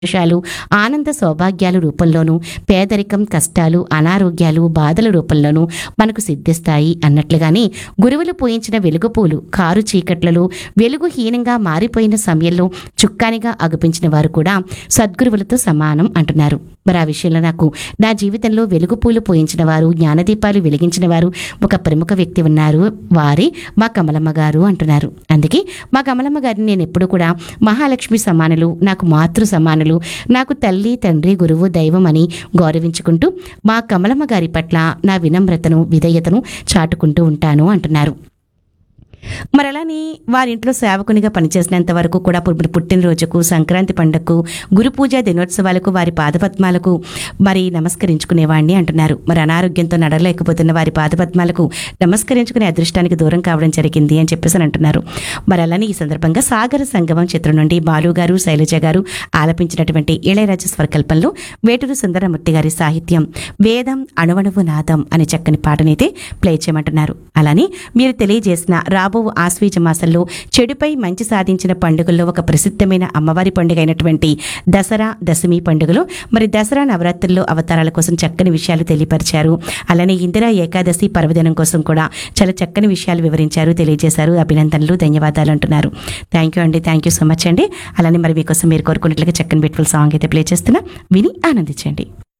సంతోషాలు ఆనంద సౌభాగ్యాల రూపంలోనూ పేదరికం కష్టాలు అనారోగ్యాలు బాధల రూపంలోనూ మనకు సిద్ధిస్తాయి అన్నట్లుగానే గురువులు పూయించిన వెలుగుపూలు కారు చీకట్లలో వెలుగు హీనంగా మారిపోయిన సమయంలో చుక్కానిగా అగుపించిన వారు కూడా సద్గురువులతో సమానం అంటున్నారు మరి ఆ విషయంలో నాకు నా జీవితంలో వెలుగు పూలు పూయించిన వారు జ్ఞానదీపాలు వెలిగించిన వారు ఒక ప్రముఖ వ్యక్తి ఉన్నారు వారే మా కమలమ్మ గారు అంటున్నారు అందుకే మా కమలమ్మ గారిని నేను ఎప్పుడు కూడా మహాలక్ష్మి సమానులు నాకు మాతృ సమానులు నాకు తల్లి తండ్రి గురువు దైవం అని గౌరవించుకుంటూ మా కమలమ్మ గారి పట్ల నా వినమ్రతను విధేయతను చాటుకుంటూ ఉంటాను అంటున్నారు మరి అలానే వారింట్లో సేవకునిగా పనిచేసినంత వరకు కూడా పు- పుట్టినరోజుకు సంక్రాంతి పండుగకు గురు పూజ దినోత్సవాలకు వారి పాదపద్మాలకు మరి నమస్కరించుకునేవాడిని అంటున్నారు మరి అనారోగ్యంతో నడలేకపోతున్న వారి పాదపద్మాలకు నమస్కరించుకునే అదృష్టానికి దూరం కావడం జరిగింది అని చెప్పేసి అని అంటున్నారు మరి అలానే ఈ సందర్భంగా సాగర సంగమం చిత్రం నుండి బాలు గారు శైలజ గారు ఆలపించినటువంటి ఇళయరాజ స్వరకల్పంలో వేటూరు సుందరమూర్తి గారి సాహిత్యం వేదం అణువణువు నాదం అనే చక్కని పాటనైతే ప్లే చేయమంటున్నారు అలానే మీరు తెలియజేసిన రాబో ఆశ్వీజ మాసంలో చెడుపై మంచి సాధించిన పండుగల్లో ఒక ప్రసిద్ధమైన అమ్మవారి పండుగ అయినటువంటి దసరా దశమి పండుగలో మరి దసరా నవరాత్రుల్లో అవతారాల కోసం చక్కని విషయాలు తెలియపరిచారు అలానే ఇందిరా ఏకాదశి పర్వదినం కోసం కూడా చాలా చక్కని విషయాలు వివరించారు తెలియజేశారు అభినందనలు ధన్యవాదాలు అంటున్నారు థ్యాంక్ యూ అండి థ్యాంక్ యూ సో మచ్ అండి అలానే మరి మీకోసం మీరు కోరుకున్నట్లుగా చక్కని బ్యూటిఫుల్ సాంగ్ అయితే ప్లే చేస్తున్నా విని ఆనందించండి